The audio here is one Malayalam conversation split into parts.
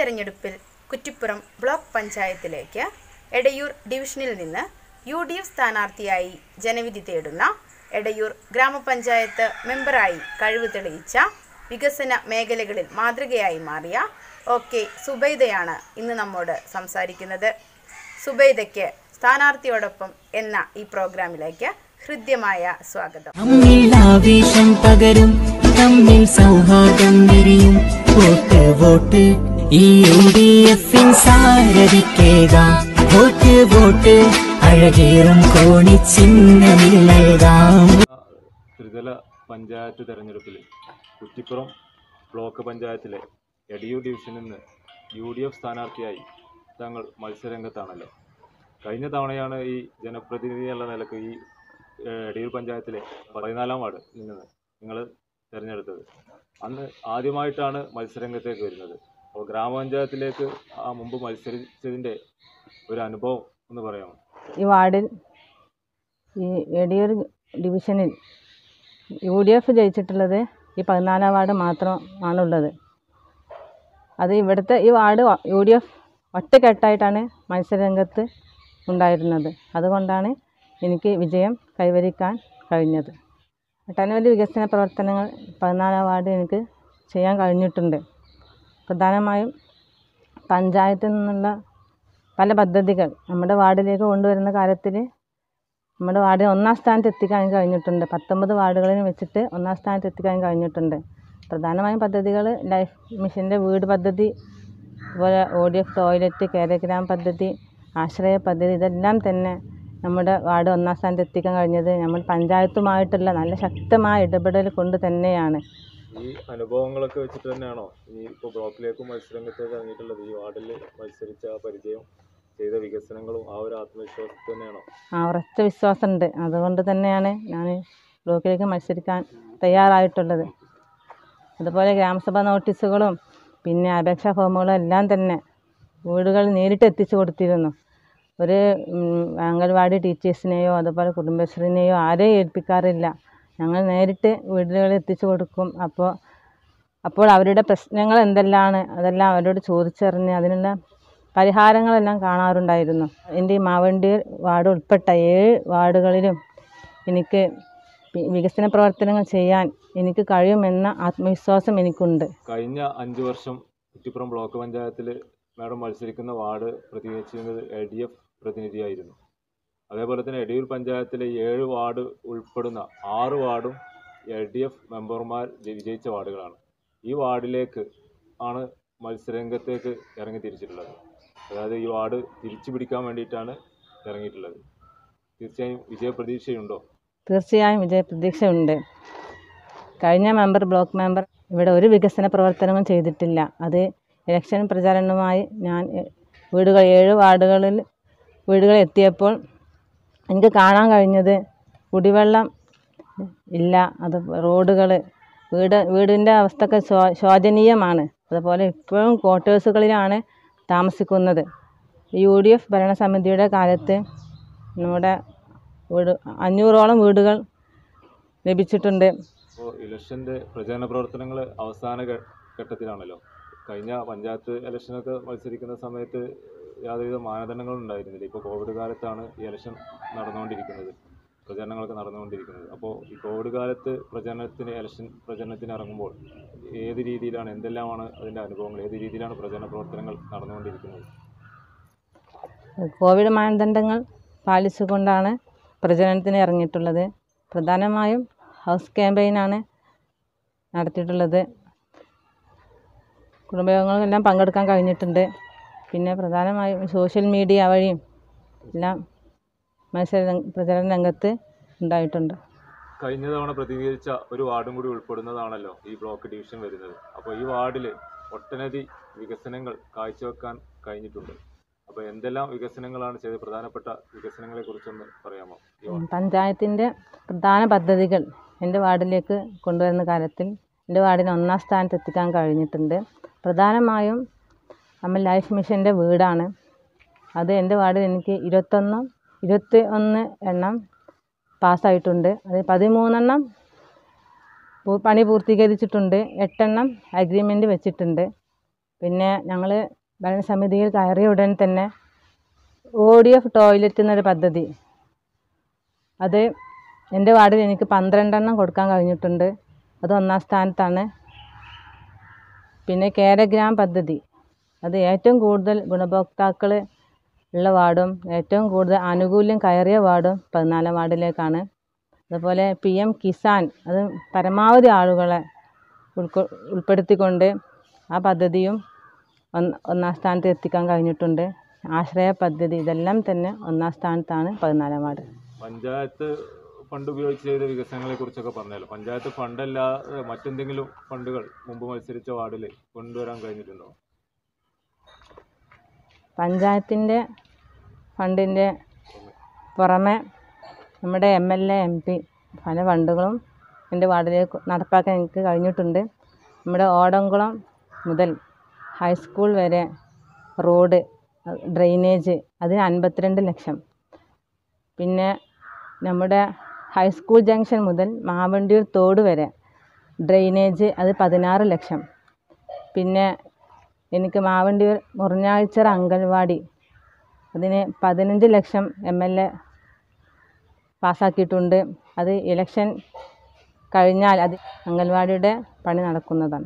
തെരഞ്ഞെടുപ്പിൽ കുറ്റിപ്പുറം ബ്ലോക്ക് പഞ്ചായത്തിലേക്ക് എടയൂർ ഡിവിഷനിൽ നിന്ന് യു ഡി എഫ് സ്ഥാനാർത്ഥിയായി ജനവിധി തേടുന്ന എടയൂർ ഗ്രാമപഞ്ചായത്ത് മെമ്പറായി കഴിവ് തെളിയിച്ച വികസന മേഖലകളിൽ മാതൃകയായി മാറിയ ഒ കെ സുബൈദയാണ് ഇന്ന് നമ്മോട് സംസാരിക്കുന്നത് സുബൈദയ്ക്ക് സ്ഥാനാർത്ഥിയോടൊപ്പം എന്ന ഈ പ്രോഗ്രാമിലേക്ക് ഹൃദ്യമായ സ്വാഗതം നമ്മിൽ ആവേശം പകരും തമ്മിൽ സൗഹാർദ്ദം വിരിയും വോട്ട് വോട്ട് ഈ യു ഡി എഫിൻ സാരഥിക്കേകാം വോട്ട് വോട്ട് അഴകേറും കോണിച്ചിഹ്നമിൽ നൽകാം ത്രിതല പഞ്ചായത്ത് തെരഞ്ഞെടുപ്പിൽ കുറ്റിപ്പുറം ബ്ലോക്ക് പഞ്ചായത്തിലെ എടിയു ഡിവിഷനിൽ നിന്ന് യു ഡി എഫ് സ്ഥാനാർത്ഥിയായി തങ്ങൾ മത്സരരംഗത്താണല്ലോ കഴിഞ്ഞ തവണയാണ് ഈ ജനപ്രതിനിധി എന്നുള്ള നിലക്ക് ഈ ഏഹ്, എടിയൂർ പഞ്ചായത്തിലെ പതിനാലാം വാർഡ് നിന്ന് നിങ്ങൾ തിരഞ്ഞെടുത്തത് അന്ന് ആദ്യമായിട്ടാണ് മത്സരരംഗത്തേക്ക് വരുന്നത് അപ്പോൾ ഗ്രാമപഞ്ചായത്തിലേക്ക് ആ മുമ്പ് മത്സരിച്ചതിൻ്റെ ഒരു അനുഭവം ഒന്ന് പറയാമോ ഈ വാർഡിൽ ഈ എടിയൂർ ഡിവിഷനിൽ യു ഡി എഫ് ജയിച്ചിട്ടുള്ളത് ഈ പതിനാലാം വാർഡ് മാത്രമാണുള്ളത് അത് ഇവിടുത്തെ ഈ വാർഡ് യു ഡി എഫ് ഒറ്റക്കെട്ടായിട്ടാണ് മത്സരരംഗത്ത് ഉണ്ടായിരുന്നത് അതുകൊണ്ടാണ് എനിക്ക് വിജയം കൈവരിക്കാൻ കഴിഞ്ഞത് ഒട്ടനവധി വികസന പ്രവർത്തനങ്ങൾ പതിനാലാം വാർഡ് എനിക്ക് ചെയ്യാൻ കഴിഞ്ഞിട്ടുണ്ട് പ്രധാനമായും പഞ്ചായത്തിൽ നിന്നുള്ള പല പദ്ധതികൾ നമ്മുടെ വാർഡിലേക്ക് കൊണ്ടുവരുന്ന കാര്യത്തിൽ നമ്മുടെ വാർഡിൽ ഒന്നാം സ്ഥാനത്ത് എത്തിക്കാൻ കഴിഞ്ഞിട്ടുണ്ട് പത്തൊമ്പത് വാർഡുകളിൽ വെച്ചിട്ട് ഒന്നാം സ്ഥാനത്ത് എത്തിക്കാൻ കഴിഞ്ഞിട്ടുണ്ട് പ്രധാനമായും പദ്ധതികൾ ലൈഫ് മിഷൻ്റെ വീട് പദ്ധതി അതുപോലെ ഒ ഡി എഫ് ടോയ്ലറ്റ് കേരഗ്രാം പദ്ധതി ആശ്രയ പദ്ധതി ഇതെല്ലാം തന്നെ നമ്മുടെ വാർഡ് ഒന്നാം സ്ഥാനത്ത് എത്തിക്കാൻ കഴിഞ്ഞത് നമ്മൾ പഞ്ചായത്തുമായിട്ടുള്ള നല്ല ശക്തമായ ഇടപെടൽ കൊണ്ട് തന്നെയാണ് ഈ അനുഭവങ്ങളൊക്കെ വെച്ചിട്ട് തന്നെയാണോ ഈ ഇപ്പോൾ ബ്ലോക്കിലേക്കും മത്സരരംഗത്തേക്ക് ഇറങ്ങിയിട്ടുള്ളത് ഈ വാർഡിൽ മത്സരിച്ച ആ പരിചയം ചെയ്ത വികസനങ്ങളും ആ ഒരു ആത്മവിശ്വാസത്തിൽ തന്നെയാണോ ആ ഉറച്ച വിശ്വാസമുണ്ട് അതുകൊണ്ട് തന്നെയാണ് ഞാൻ ബ്ലോക്കിലേക്ക് മത്സരിക്കാൻ തയ്യാറായിട്ടുള്ളത് അതുപോലെ ഗ്രാമസഭാ നോട്ടീസുകളും പിന്നെ അപേക്ഷാ ഫോമുകളും എല്ലാം തന്നെ വീടുകളിൽ നേരിട്ട് എത്തിച്ചു കൊടുത്തിരുന്നു ഒരു ഉം, അംഗൻവാടി ടീച്ചേഴ്സിനെയോ അതുപോലെ കുടുംബശ്രീനെയോ ആരെയും ഏൽപ്പിക്കാറില്ല ഞങ്ങൾ നേരിട്ട് വീടുകളിൽ എത്തിച്ചു കൊടുക്കും അപ്പോൾ അപ്പോൾ അവരുടെ പ്രശ്നങ്ങൾ എന്തെല്ലാണ് അതെല്ലാം അവരോട് ചോദിച്ചറിഞ്ഞ് അതിനുള്ള പരിഹാരങ്ങളെല്ലാം കാണാറുണ്ടായിരുന്നു എൻ്റെ ഈ മാവണ്ടിയൂർ വാർഡ് ഉൾപ്പെട്ട ഏഴ് വാർഡുകളിലും എനിക്ക് വി- വികസന പ്രവർത്തനങ്ങൾ ചെയ്യാൻ എനിക്ക് കഴിയുമെന്ന ആത്മവിശ്വാസം എനിക്കുണ്ട് കഴിഞ്ഞ അഞ്ച് വർഷം കുറ്റിപ്പുറം ബ്ലോക്ക് പഞ്ചായത്തിൽ മാഡം മത്സരിക്കുന്ന വാർഡ് പ്രതിനിധീകരിച്ചിരുന്നത് എൽ ഡി എഫ് പ്രതിനിധിയായിരുന്നു അതേപോലെ തന്നെ എടിയൂർ പഞ്ചായത്തിലെ ഏഴ് വാർഡ് ഉൾപ്പെടുന്ന ആറ് വാർഡും എൽ ഡി എഫ് മെമ്പർമാർ ജയി- വിജയിച്ച വാർഡുകളാണ് ഈ വാർഡിലേക്ക് ആണ് മത്സരരംഗത്തേക്ക് ഇറങ്ങി തിരിച്ചിട്ടുള്ളത് അതായത് ഈ വാർഡ് തിരിച്ചു പിടിക്കാൻ വേണ്ടിയിട്ടാണ് ഇറങ്ങിയിട്ടുള്ളത് തീർച്ചയായും വിജയപ്രതീക്ഷയുണ്ടോ തീർച്ചയായും വിജയപ്രതീക്ഷയുണ്ട് കഴിഞ്ഞ മെമ്പർ ബ്ലോക്ക് മെമ്പർ ഇവിടെ ഒരു വികസന പ്രവർത്തനവും ചെയ്തിട്ടില്ല അത് ഇലക്ഷൻ പ്രചാരണവുമായി ഞാൻ എ- വീടുകൾ ഏഴ് വാർഡുകളിൽ വീടുകളിൽ എത്തിയപ്പോൾ എനിക്ക് കാണാൻ കഴിഞ്ഞത് കുടിവെള്ളം ഇല്ല അത് റോഡുകൾ വീട് വീടിൻ്റെ അവസ്ഥയൊക്കെ ശോ ശോചനീയമാണ് അതുപോലെ ഇപ്പോഴും ക്വാർട്ടേഴ്സുകളിലാണ് താമസിക്കുന്നത് യു ഡി എഫ് ഭരണസമിതിയുടെ കാലത്ത് നമ്മുടെ വീട് അഞ്ഞൂറോളം വീടുകൾ ലഭിച്ചിട്ടുണ്ട് ഇപ്പോൾ ഇലക്ഷൻ്റെ പ്രചാരണ പ്രവർത്തനങ്ങൾ അവസാന ഘ- ഘട്ടത്തിലാണല്ലോ കഴിഞ്ഞ പഞ്ചായത്ത് ഇലക്ഷനൊക്കെ മത്സരിക്കുന്ന സമയത്ത് യാതൊരുവിധ മാനദണ്ഡങ്ങളും ഉണ്ടായിരുന്നില്ല ഇപ്പോൾ കോവിഡ് കാലത്താണ് ഈ ഇലക്ഷൻ നടന്നുകൊണ്ടിരിക്കുന്നത് പ്രചരണങ്ങളൊക്കെ നടന്നുകൊണ്ടിരിക്കുന്നത് അപ്പോൾ ഈ കോവിഡ് കാലത്ത് പ്രചരണത്തിന് ഇലക്ഷൻ പ്രചരണത്തിന് ഇറങ്ങുമ്പോൾ ഏത് രീതിയിലാണ് എന്തെല്ലാമാണ് അതിൻ്റെ അനുഭവങ്ങൾ ഏത് രീതിയിലാണ് പ്രചരണ പ്രവർത്തനങ്ങൾ നടന്നുകൊണ്ടിരിക്കുന്നത് കോവിഡ് മാനദണ്ഡങ്ങൾ പാലിച്ചുകൊണ്ടാണ് പ്രചരണത്തിന് ഇറങ്ങിയിട്ടുള്ളത് പ്രധാനമായും ഹൗസ് ക്യാമ്പയിനാണ് നടത്തിയിട്ടുള്ളത് കുടുംബയോഗങ്ങളെല്ലാം പങ്കെടുക്കാൻ കഴിഞ്ഞിട്ടുണ്ട് പിന്നെ പ്രധാനമായും സോഷ്യൽ മീഡിയ വഴിയും എല്ലാം മത്സര രംഗ- പ്രചരണ രംഗത്ത് ഉണ്ടായിട്ടുണ്ട് കഴിഞ്ഞ തവണ പ്രതിനിധീകരിച്ച ഒരു വാർഡും കൂടി ഉൾപ്പെടുന്നതാണല്ലോ ഈ ബ്ലോക്ക് ഡിവിഷൻ വരുന്നത് അപ്പോൾ ഈ വാർഡിൽ ഒട്ടനവധി വികസനങ്ങൾ കാഴ്ചവെക്കാൻ കഴിഞ്ഞിട്ടുണ്ട് അപ്പോൾ എന്തെല്ലാം വികസനങ്ങളാണ് ചെയ്തത് പ്രധാനപ്പെട്ട വികസനങ്ങളെ കുറിച്ചൊന്ന് പറയാമോ ഈ വാർഡ് പഞ്ചായത്തിൻ്റെ പ്രധാന പദ്ധതികൾ എൻ്റെ വാർഡിലേക്ക് കൊണ്ടുവരുന്ന കാര്യത്തിൽ എൻ്റെ വാർഡിന് ഒന്നാം സ്ഥാനത്ത് എത്തിക്കാൻ കഴിഞ്ഞിട്ടുണ്ട് പ്രധാനമായും നമ്മൾ ലൈഫ് മിഷൻ്റെ വീടാണ് അത് എൻ്റെ വാർഡിൽ എനിക്ക് ഇരുപത്തൊന്ന് ഇരുപത്തി ഒന്ന് എണ്ണം പാസ്സായിട്ടുണ്ട് അത് പതിമൂന്നെണ്ണം പൂ- പണി പൂർത്തീകരിച്ചിട്ടുണ്ട് എട്ടെണ്ണം അഗ്രിമെൻ്റ് വെച്ചിട്ടുണ്ട് പിന്നെ ഞങ്ങൾ ഭരണസമിതിയിൽ കയറിയ ഉടൻ തന്നെ ഒ ഡി എഫ് ടോയ്ലറ്റ് എന്നൊരു പദ്ധതി അത് എൻ്റെ വാർഡിൽ എനിക്ക് പന്ത്രണ്ടെണ്ണം കൊടുക്കാൻ കഴിഞ്ഞിട്ടുണ്ട് അത് ഒന്നാം സ്ഥാനത്താണ് പിന്നെ കേരഗ്രാം പദ്ധതി അത് ഏറ്റവും കൂടുതൽ ഗുണഭോക്താക്കൾ ഉള്ള വാർഡും ഏറ്റവും കൂടുതൽ ആനുകൂല്യം കയറിയ വാർഡും പതിനാലാം വാർഡിലേക്കാണ് അതുപോലെ പി എം കിസാൻ അത് പരമാവധി ആളുകളെ ഉൾക്കൊ ഉൾപ്പെടുത്തിക്കൊണ്ട് ആ പദ്ധതിയും ഒന്ന് ഒന്നാം സ്ഥാനത്ത് എത്തിക്കാൻ കഴിഞ്ഞിട്ടുണ്ട് ആശ്രയ പദ്ധതി ഇതെല്ലാം തന്നെ ഒന്നാം സ്ഥാനത്താണ് പതിനാലാം വാർഡ് പഞ്ചായത്ത് ഫണ്ട് ഉപയോഗിച്ച് ചെയ്ത വികസനങ്ങളെ കുറിച്ചൊക്കെ പറഞ്ഞല്ലോ പഞ്ചായത്ത് ഫണ്ടല്ലാതെ മറ്റെന്തെങ്കിലും ഫണ്ടുകൾ മുമ്പ് മത്സരിച്ച വാർഡിൽ കൊണ്ടുവരാൻ കഴിഞ്ഞിട്ടുണ്ടോ പഞ്ചായത്തിൻ്റെ ഫണ്ടിൻ്റെ പുറമെ നമ്മുടെ M L A M P പല ഫണ്ടുകളും എൻ്റെ വാർഡിലേക്ക് നടപ്പാക്കാൻ എനിക്ക് കഴിഞ്ഞിട്ടുണ്ട് നമ്മുടെ ഓടംകുളം മുതൽ ഹൈസ്കൂൾ വരെ റോഡ് ഡ്രെയിനേജ് അതിന് അൻപത്തിരണ്ട് ലക്ഷം പിന്നെ നമ്മുടെ ഹൈസ്കൂൾ ജംഗ്ഷൻ മുതൽ മാവണ്ടിയൂർ തോട് വരെ ഡ്രെയിനേജ് അത് പതിനാറ് ലക്ഷം പിന്നെ എനിക്ക് മാവണ്ടിയൂർ മുറിഞ്ഞാഴ്ചറ അംഗൻവാടി അതിന് പതിനഞ്ച് ലക്ഷം എം എൽ എ പാസ്സാക്കിയിട്ടുണ്ട് അത് ഇലക്ഷൻ കഴിഞ്ഞാൽ അത് അംഗൻവാടിയുടെ പണി നടക്കുന്നതാണ്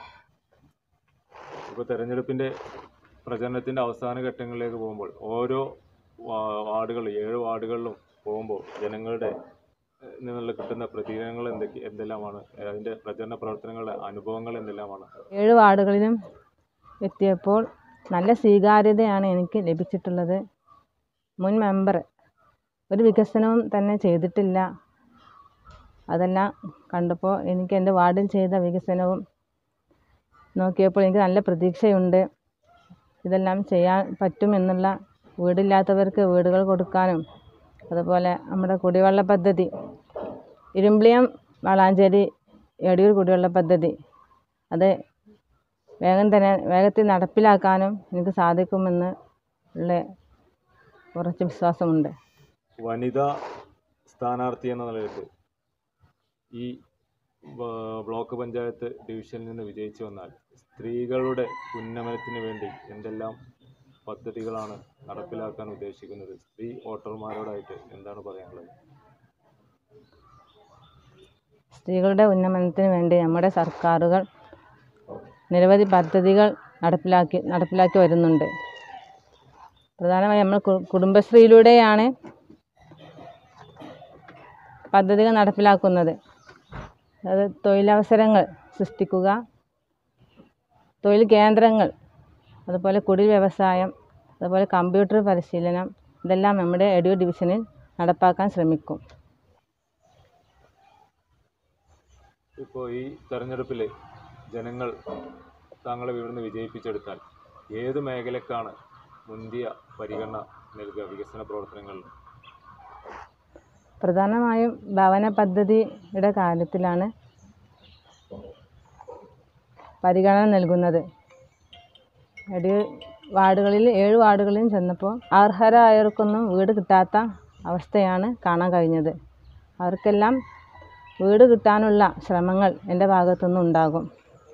ഇപ്പോൾ തെരഞ്ഞെടുപ്പിൻ്റെ പ്രചരണത്തിൻ്റെ അവസാന ഘട്ടങ്ങളിലേക്ക് പോകുമ്പോൾ ഓരോ വാ- വാർഡുകൾ ഏഴ് വാർഡുകളിലും പോകുമ്പോൾ ജനങ്ങളുടെ ഏഹ്, നിന്നുള്ള കിട്ടുന്ന പ്രതികരണങ്ങൾ എന്തൊക്കെ എന്തെല്ലാമാണ് അതിൻ്റെ പ്രചരണ പ്രവർത്തനങ്ങളുടെ അനുഭവങ്ങൾ എന്തെല്ലാമാണ് ഏഴ് വാർഡുകളിലും എത്തിയപ്പോൾ നല്ല സ്വീകാര്യതയാണ് എനിക്ക് ലഭിച്ചിട്ടുള്ളത് മുൻ മെമ്പർ ഒരു വികസനവും തന്നെ ചെയ്തിട്ടില്ല അതെല്ലാം കണ്ടപ്പോൾ എനിക്ക് എൻ്റെ വാർഡിൽ ചെയ്ത വികസനവും നോക്കിയപ്പോൾ എനിക്ക് നല്ല പ്രതീക്ഷയുണ്ട് ഇതെല്ലാം ചെയ്യാൻ പറ്റുമെന്നുള്ള വീടില്ലാത്തവർക്ക് വീടുകൾ കൊടുക്കാനും അതുപോലെ നമ്മുടെ കുടിവെള്ള പദ്ധതി ഇരുമ്പിളിയം വളാഞ്ചേരി എടിയൂർ കുടിവെള്ള പദ്ധതി അത് വേഗം തന്നെ വേഗത്തിൽ നടപ്പിലാക്കാനും എനിക്ക് സാധിക്കുമെന്ന് ഉള്ള കുറച്ച് വിശ്വാസമുണ്ട് വനിതാ സ്ഥാനാർത്ഥി എന്ന നിലയ്ക്ക് ഈ ബ- ബ്ലോക്ക് പഞ്ചായത്ത് ഡിവിഷനിൽ നിന്ന് വിജയിച്ചു വന്നാൽ സ്ത്രീകളുടെ ഉന്നമനത്തിന് വേണ്ടി എന്തെല്ലാം പദ്ധതികളാണ് നടപ്പിലാക്കാൻ ഉദ്ദേശിക്കുന്നത് സ്ത്രീ വോട്ടർമാരോടായിട്ട് എന്താണ് പറയാനുള്ളത് സ്ത്രീകളുടെ ഉന്നമനത്തിന് വേണ്ടി നമ്മുടെ സർക്കാരുകൾ നിരവധി പദ്ധതികൾ നടപ്പിലാക്കി നടപ്പിലാക്കി വരുന്നുണ്ട് പ്രധാനമായും നമ്മൾ കു- കുടുംബശ്രീയിലൂടെയാണ് പദ്ധതികൾ നടപ്പിലാക്കുന്നത് അത് തൊഴിലവസരങ്ങൾ സൃഷ്ടിക്കുക തൊഴിൽ കേന്ദ്രങ്ങൾ അതുപോലെ കുടിൽ വ്യവസായം അതുപോലെ കമ്പ്യൂട്ടർ പരിശീലനം ഇതെല്ലാം നമ്മുടെ എഡ്യൂ ഡിവിഷനിൽ നടപ്പാക്കാൻ ശ്രമിക്കും ഇപ്പോൾ ഈ തെരഞ്ഞെടുപ്പിൽ ജനങ്ങൾ താങ്കളെ ഇവിടുന്ന് വിജയിപ്പിച്ചെടുത്താൽ ഏത് മേഖലക്കാണ് മുന്തിയ പരിഗണന നൽകുക വികസന പ്രവർത്തനങ്ങളിൽ പ്രധാനമായും ഭവന പദ്ധതിയുടെ കാര്യത്തിലാണ് പരിഗണന നൽകുന്നത് ഒരു വാർഡുകളിൽ ഏഴ് വാർഡുകളിലും ചെന്നപ്പോൾ അർഹരായവർക്കൊന്നും വീട് കിട്ടാത്ത അവസ്ഥയാണ് കാണാൻ കഴിഞ്ഞത് അവർക്കെല്ലാം വീട് കിട്ടാനുള്ള ശ്രമങ്ങൾ എൻ്റെ ഭാഗത്തുനിന്നും ഉണ്ടാകും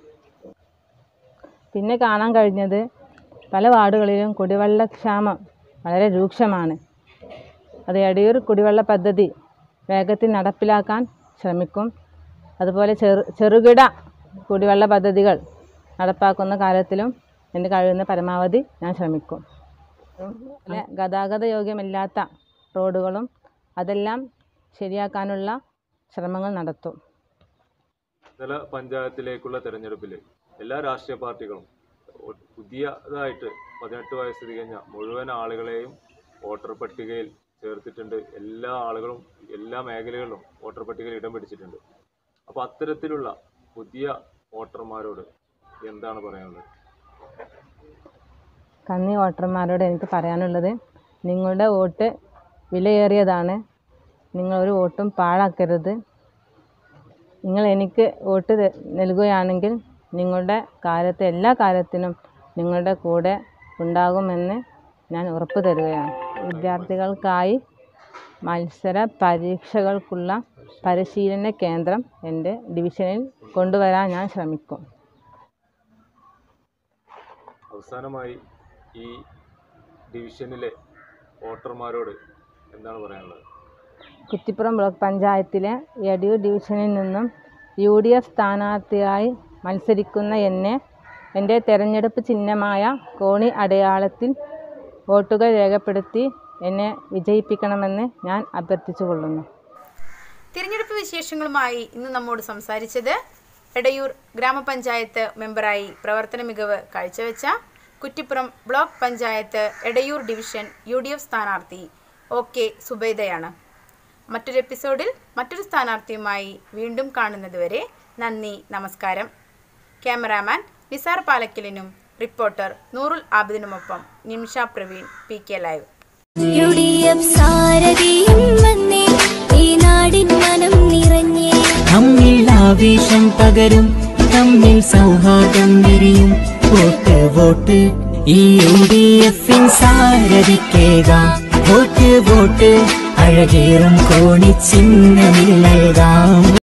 പിന്നെ കാണാൻ കഴിഞ്ഞത് പല വാർഡുകളിലും കുടിവെള്ളക്ഷാമം വളരെ രൂക്ഷമാണ് അത് എടയൂർ കുടിവെള്ള പദ്ധതി വേഗത്തിൽ നടപ്പിലാക്കാൻ ശ്രമിക്കും അതുപോലെ ചെറു ചെറുകിട കുടിവെള്ള പദ്ധതികൾ നടപ്പാക്കുന്ന കാര്യത്തിലും എൻ്റെ കഴിയുന്ന പരമാവധി ഞാൻ ശ്രമിക്കും പിന്നെ ഗതാഗത യോഗ്യമല്ലാത്ത റോഡുകളും അതെല്ലാം ശരിയാക്കാനുള്ള ശ്രമങ്ങൾ നടത്തും ചില പഞ്ചായത്തിലേക്കുള്ള തെരഞ്ഞെടുപ്പിൽ എല്ലാ രാഷ്ട്രീയ പാർട്ടികളും ഒ- പുതിയതായിട്ട് പതിനെട്ട് വയസ്സ് തികഞ്ഞ മുഴുവൻ ആളുകളെയും വോട്ടർ പട്ടികയിൽ ചേർത്തിട്ടുണ്ട് എല്ലാ ആളുകളും എല്ലാ മേഖലകളിലും വോട്ടർ പട്ടികയിൽ ഇടം പിടിച്ചിട്ടുണ്ട് അപ്പോൾ അത്തരത്തിലുള്ള പുതിയ വോട്ടർമാരോട് എന്താണ് പറയാനുള്ളത് കന്നി വോട്ടർമാരോട് എനിക്ക് പറയാനുള്ളത് നിങ്ങളുടെ വോട്ട് വിലയേറിയതാണ് നിങ്ങൾ ഒരു വോട്ടും പാഴാക്കരുത് നിങ്ങൾ എനിക്ക് വോട്ട് ത- നൽകുകയാണെങ്കിൽ നിങ്ങളുടെ കാര്യത്തെ എല്ലാ കാര്യത്തിനും നിങ്ങളുടെ കൂടെ ഉണ്ടാകുമെന്ന് ഞാൻ ഉറപ്പ് തരുകയാണ് വിദ്യാർത്ഥികൾക്കായി മത്സര പരീക്ഷകൾക്കുള്ള പരിശീലന കേന്ദ്രം എൻ്റെ ഡിവിഷനിൽ കൊണ്ടുവരാൻ ഞാൻ ശ്രമിക്കും അവസാനമായി ഈ ഡിവിഷനിലെ വോട്ടർമാരോട് എന്താണ് പറയാനുള്ളത് കുറ്റിപ്പുറം ബ്ലോക്ക് പഞ്ചായത്തിലെ എടിയൂർ ഡിവിഷനിൽ നിന്നും യു ഡി എഫ് സ്ഥാനാർത്ഥിയായി മത്സരിക്കുന്ന എന്നെ എൻ്റെ തെരഞ്ഞെടുപ്പ് ചിഹ്നമായ കോണി അടയാളത്തിൽ വോട്ടുകൾ രേഖപ്പെടുത്തി എന്നെ വിജയിപ്പിക്കണമെന്ന് ഞാൻ അഭ്യർത്ഥിച്ചുകൊള്ളുന്നു തിരഞ്ഞെടുപ്പ് വിശേഷങ്ങളുമായി ഇന്ന് നമ്മോട് സംസാരിച്ചത് എടയൂർ ഗ്രാമപഞ്ചായത്ത് മെമ്പറായി പ്രവർത്തന മികവ് കാഴ്ചവെച്ച Kuttippuram block panchayat Edayur division U D F സ്ഥാനാർത്ഥി ഒ കെ സുബൈദയാണ് മറ്റൊരു എപ്പിസോഡിൽ മറ്റൊരു സ്ഥാനാർത്ഥിയുമായി വീണ്ടും കാണുന്നതുവരെ നന്ദി നമസ്കാരം ക്യാമറാമാൻ നിസാർ പാലക്കലിനും റിപ്പോർട്ടർ നൂറുൽ ആബിദിനുമൊപ്പം Nimisha Praveen P K live U D F സാരഥിയും വന്നേ ഈ നാടിൻ മനം നിറഞ്ഞേ നമ്മിൽ ആവേശം പകരും തമ്മിൽ സൗഹാർദ്ദം വിരിയും വോട്ട് വോട്ട് ഈ യു ഡി എഫിൻ സാരഥിക്കേകാം വോട്ട് വോട്ട് അഴകേറും കോണിച്ചിഹ്നമിൽ നൽകാം